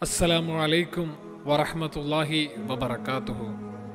അസ്സലാമു അലൈക്കും വറഹ്മത്തുള്ളാഹി വബറകാതുഹു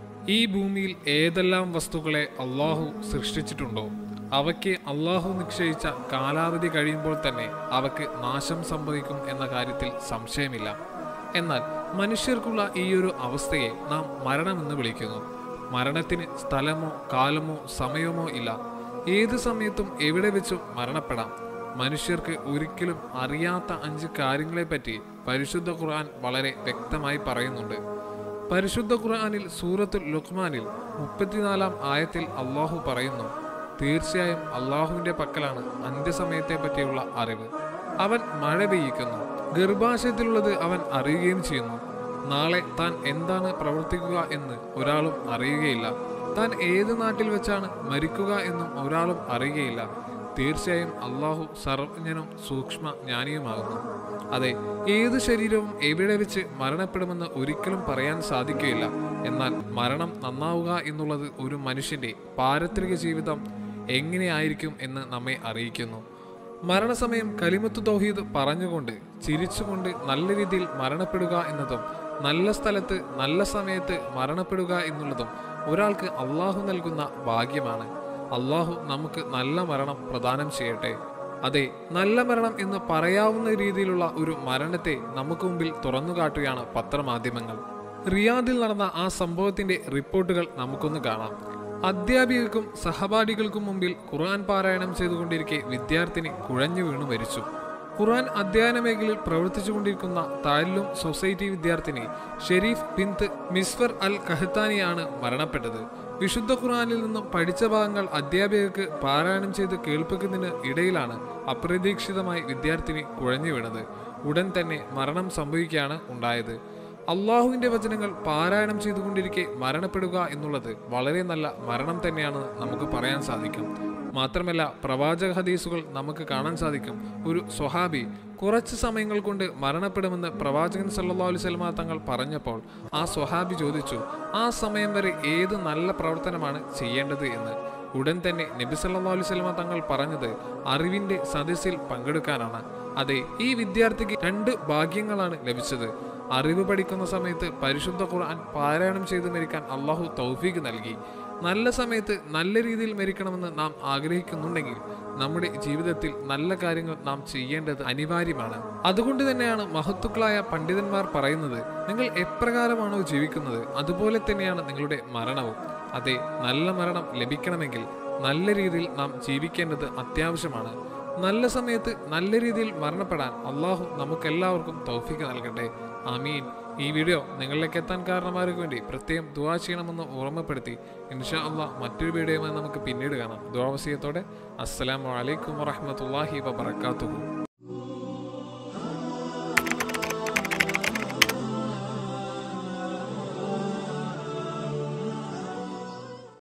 ഈ ഭൂമിയിൽ ഏതെല്ലാം വസ്തുക്കളെ അള്ളാഹു സൃഷ്ടിച്ചിട്ടുണ്ടോ അവയ്ക്ക് അള്ളാഹു നിശ്ചയിച്ച കാലാവധി കഴിയുമ്പോൾ തന്നെ അവയ്ക്ക് നാശം സംഭവിക്കും എന്ന കാര്യത്തിൽ സംശയമില്ല എന്നാൽ മനുഷ്യർക്കുള്ള ഈ ഒരു അവസ്ഥയെ നാം മരണമെന്ന് വിളിക്കുന്നു മരണത്തിന് സ്ഥലമോ കാലമോ സമയമോ ഇല്ല ഏത് സമയത്തും എവിടെ വെച്ചും മരണപ്പെടാം മനുഷ്യർക്ക് ഒരിക്കലും അറിയാത്ത അഞ്ച് കാര്യങ്ങളെപ്പറ്റി പരിശുദ്ധ ഖുർആൻ വളരെ വ്യക്തമായി പറയുന്നുണ്ട് പരിശുദ്ധ ഖുർആനിൽ സൂറത്തുൽ ലുക്മാനിൽ മുപ്പത്തിനാലാം ആയത്തിൽ അള്ളാഹു പറയുന്നു തീർച്ചയായും അള്ളാഹുവിന്റെ പക്കലാണ് അന്ത്യസമയത്തെ പറ്റിയുള്ള അറിവ് അവൻ മഴ പെയ്യിക്കുന്നു ഗർഭാശയത്തിലുള്ളത് അവൻ അറിയുകയും ചെയ്യുന്നു നാളെ താൻ എന്താണ് പ്രവർത്തിക്കുക എന്ന് ഒരാളും അറിയുകയില്ല താൻ ഏത് നാട്ടിൽ വെച്ചാണ് മരിക്കുക എന്നും ഒരാളും അറിയുകയില്ല തീർച്ചയായും അള്ളാഹു സർവജ്ഞനും സൂക്ഷ്മ ജ്ഞാനിയുമാകുന്നു അതെ ഏത് ശരീരവും എവിടെ വെച്ച് മരണപ്പെടുമെന്ന് ഒരിക്കലും പറയാൻ സാധിക്കുകയില്ല എന്നാൽ മരണം നന്നാവുക എന്നുള്ളത് ഒരു മനുഷ്യന്റെ പാരത്രിക ജീവിതം എങ്ങനെയായിരിക്കും എന്ന് നമ്മെ അറിയിക്കുന്നു മരണസമയം കലിമത്ത് തൗഹീദ് പറഞ്ഞുകൊണ്ട് ചിരിച്ചുകൊണ്ട് നല്ല രീതിയിൽ മരണപ്പെടുക എന്നതും നല്ല സ്ഥലത്ത് നല്ല സമയത്ത് മരണപ്പെടുക എന്നുള്ളതും ഒരാൾക്ക് അള്ളാഹു നൽകുന്ന ഭാഗ്യമാണ് അള്ളാഹു നമുക്ക് നല്ല മരണം പ്രദാനം ചെയ്യട്ടെ അതെ നല്ല മരണം എന്ന് പറയാവുന്ന രീതിയിലുള്ള ഒരു മരണത്തെ നമുക്ക് മുമ്പിൽ തുറന്നു കാട്ടുകയാണ് പത്രമാധ്യമങ്ങൾ റിയാദിൽ നടന്ന ആ സംഭവത്തിന്റെ റിപ്പോർട്ടുകൾ നമുക്കൊന്ന് കാണാം അധ്യാപികർക്കും സഹപാഠികൾക്കും മുമ്പിൽ ഖുർആൻ പാരായണം ചെയ്തുകൊണ്ടിരിക്കെ വിദ്യാർത്ഥിനി കുഴഞ്ഞു വീണു മരിച്ചു ഖുർആൻ അധ്യയന മേഖലയിൽ പ്രവർത്തിച്ചുകൊണ്ടിരിക്കുന്ന താലിലും സൊസൈറ്റി വിദ്യാർത്ഥിനി ഷെരീഫ് ബിന്ത് മിസ്ഫർ അൽ കഹത്താനിയാണ് മരണപ്പെട്ടത് വിശുദ്ധ ഖുർആനിൽ നിന്നും പഠിച്ച ഭാഗങ്ങൾ അധ്യാപികർക്ക് പാരായണം ചെയ്ത് കേൾപ്പിക്കുന്നതിന് ഇടയിലാണ് അപ്രതീക്ഷിതമായി വിദ്യാർത്ഥിനി കുഴഞ്ഞു വീണത് ഉടൻ തന്നെ മരണം സംഭവിക്കുകയാണ് ഉണ്ടായത് അള്ളാഹുവിന്റെ വചനങ്ങൾ പാരായണം ചെയ്തുകൊണ്ടിരിക്കെ മരണപ്പെടുക എന്നുള്ളത് വളരെ നല്ല മരണം തന്നെയാണെന്ന് നമുക്ക് പറയാൻ സാധിക്കും മാത്രമല്ല പ്രവാചക ഹദീസുകൾ നമുക്ക് കാണാൻ സാധിക്കും ഒരു സ്വഹാബി കുറച്ച് സമയങ്ങൾ കൊണ്ട് മരണപ്പെടുമെന്ന് പ്രവാചകൻ സല്ലല്ലാഹു അലൈഹി വസല്ലമ തങ്ങൾ പറഞ്ഞപ്പോൾ ആ സ്വഹാബി ചോദിച്ചു ആ സമയം വരെ ഏത് നല്ല പ്രവർത്തനമാണ് ചെയ്യേണ്ടത് എന്ന് ഉടൻ തന്നെ നബി സല്ലല്ലാഹു അലൈഹി വസല്ലമ തങ്ങൾ പറഞ്ഞത് അറിവിന്റെ സദസ്സിൽ പങ്കെടുക്കാനാണ് അതെ ഈ വിദ്യാർത്ഥിക്ക് രണ്ട് ഭാഗ്യങ്ങളാണ് ലഭിച്ചത് അറിവ് പഠിക്കുന്ന സമയത്ത് പരിശുദ്ധ ഖുർആൻ പാരായണം ചെയ്ത് മരിക്കാൻ അള്ളാഹു തൗഫീക്ക് നൽകി നല്ല സമയത്ത് നല്ല രീതിയിൽ മരിക്കണമെന്ന് നാം ആഗ്രഹിക്കുന്നുണ്ടെങ്കിൽ നമ്മുടെ ജീവിതത്തിൽ നല്ല കാര്യങ്ങൾ നാം ചെയ്യേണ്ടത് അനിവാര്യമാണ് അതുകൊണ്ട് തന്നെയാണ് മഹത്തുക്കളായ പണ്ഡിതന്മാർ പറയുന്നത് നിങ്ങൾ എപ്രകാരമാണോ ജീവിക്കുന്നത് അതുപോലെ തന്നെയാണ് നിങ്ങളുടെ മരണവും അതെ നല്ല മരണം ലഭിക്കണമെങ്കിൽ നല്ല രീതിയിൽ നാം ജീവിക്കേണ്ടത് അത്യാവശ്യമാണ് നല്ല സമയത്ത് നല്ല രീതിയിൽ മരണപ്പെടാൻ അള്ളാഹു നമുക്കെല്ലാവർക്കും തൗഫീക്ക് നൽകട്ടെ ആമീൻ ഈ വീഡിയോ നിങ്ങളിലേക്ക് എത്താൻ കാരണമാർക്ക് വേണ്ടി പ്രത്യേകം ദുവാ ചെയ്യണമെന്ന് ഓർമ്മപ്പെടുത്തി ഇൻഷാ അള്ളാഹ് മറ്റൊരു വീഡിയോയുമായി നമുക്ക് പിന്നീട് കാണാം ദുവാവസീയത്തോടെ അസ്സലാമു അലൈക്കും വറഹ്മത്തുള്ളാഹി വബറകാതുഹു